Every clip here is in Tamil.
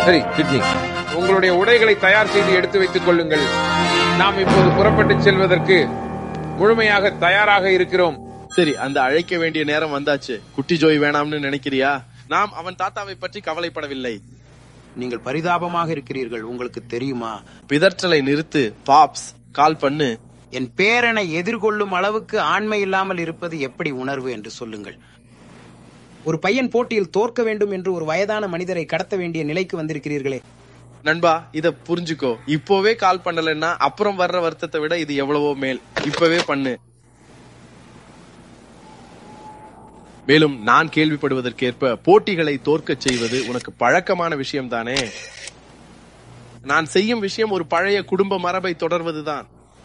சரி சிட்னி உங்களுடைய உடைகளை தயார் செய்து எடுத்து வைத்துக் கொள்ளுங்கள் நாம் இப்போது புறப்பட்டு செல்வதற்கு முழுமையாக தயாராக இருக்கிறோம் சரி அந்த அழைக்க வேண்டிய நேரம் வந்தாச்சு குட்டி ஜோய் வேணாம்னு நினைக்கிறியா நாம் அவன் தாத்தாவை பற்றி கவலைப்படவில்லை நீங்கள் பரிதாபமாக இருக்கிறீர்கள் உங்களுக்கு தெரியுமா பிதற்றலை நிறுத்து பாப்ஸ் கால் பண்ணு என் பேரனை எதிர்கொள்ளும் அளவுக்கு ஆண்மை இல்லாமல் இருப்பது எப்படி உணர்வு என்று சொல்லுங்கள் ஒரு பையன் போட்டியில் தோற்க வேண்டும் என்று ஒரு வயதான மனிதரை கடத்த வேண்டிய நிலைக்கு வந்திருக்கிறீர்களே நண்பா இத புரிஞ்சுக்கோ இப்போவே கால் பண்ணலன்னா அப்புறம் வர்ற வருத்தத்தை விட இது எவ்வளவோ மேல் இப்பவே பண்ணு மேலும் நான் கேள்விப்படுவதற்கேற்ப போட்டிகளை தோற்கச் செய்வது உனக்கு பழக்கமான விஷயம் தானே நான் செய்யும் விஷயம் ஒரு பழைய குடும்ப மரபை தொடர்வதுதான்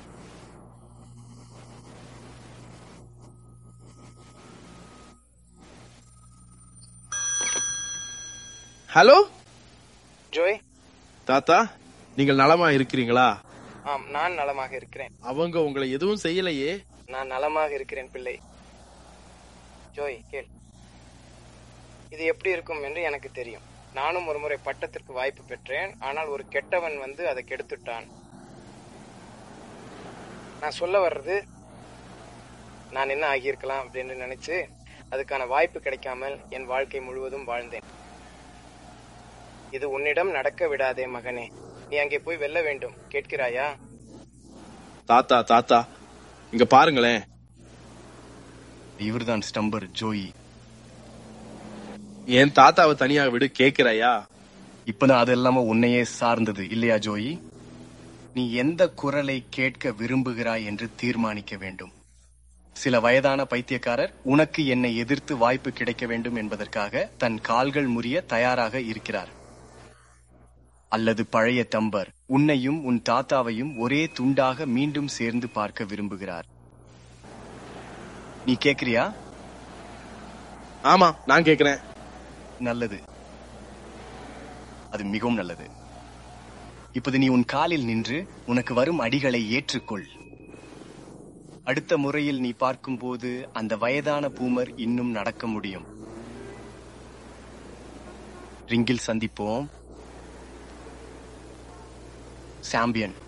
ஹலோ ஜோய் தாத்தா நீங்கள் நலமா இருக்கிறீங்களா ஆம் நான் நலமாக இருக்கிறேன் அவங்க உங்களை எதுவும் செய்யலையே நான் நலமாக இருக்கிறேன் பிள்ளை ஜோய் கேள் இது எப்படி இருக்கும் என்று எனக்கு தெரியும் நானும் ஒரு முறை பட்டத்திற்கு வாய்ப்பு பெற்றேன் ஆனால் ஒரு கெட்டவன் வந்து அதை கெடுத்துட்டான் நான் சொல்ல வர்றது நான் என்ன ஆகியிருக்கலாம் அப்படின்னு நினைச்சு அதுக்கான வாய்ப்பு கிடைக்காமல் என் வாழ்க்கை முழுவதும் வாழ்ந்தேன் இது உன்னிடம் நடக்க விடாதே மகனே நீ அங்கே போய் வெல்ல வேண்டும் கேட்கிறாயா தாத்தா தாத்தா இங்க பாருங்களேன் இவர்தான் ஸ்டம்பர் ஜோயி என் தாத்தாவை தனியா விடு கேக்குறாயா இப்பதான் அது எல்லாம உன்னையே சார்ந்தது இல்லையா ஜோயி நீ எந்த குரலை கேட்க விரும்புகிறாய் என்று தீர்மானிக்க வேண்டும் சில வயதான பைத்தியக்காரர் உனக்கு என்னை எதிர்த்து வாய்ப்பு கிடைக்க வேண்டும் என்பதற்காக தன் கால்கள் முறிய தயாராக இருக்கிறார் அல்லது பழைய தம்பர் உன்னையும் உன் தாத்தாவையும் ஒரே துண்டாக மீண்டும் சேர்ந்து பார்க்க விரும்புகிறார் நீ கேக்குறியா ஆமா நான் கேக்குறேன் நல்லது அது மிகவும் நல்லது இப்போது நீ உன் காலில் நின்று உனக்கு வரும் அடிகளை ஏற்றுக்கொள் அடுத்த முறையில் நீ பார்க்கும்போது அந்த வயதான பூமர் இன்னும் நடக்க முடியும் ரிங்கில் சந்திப்போம் சாம்பியன்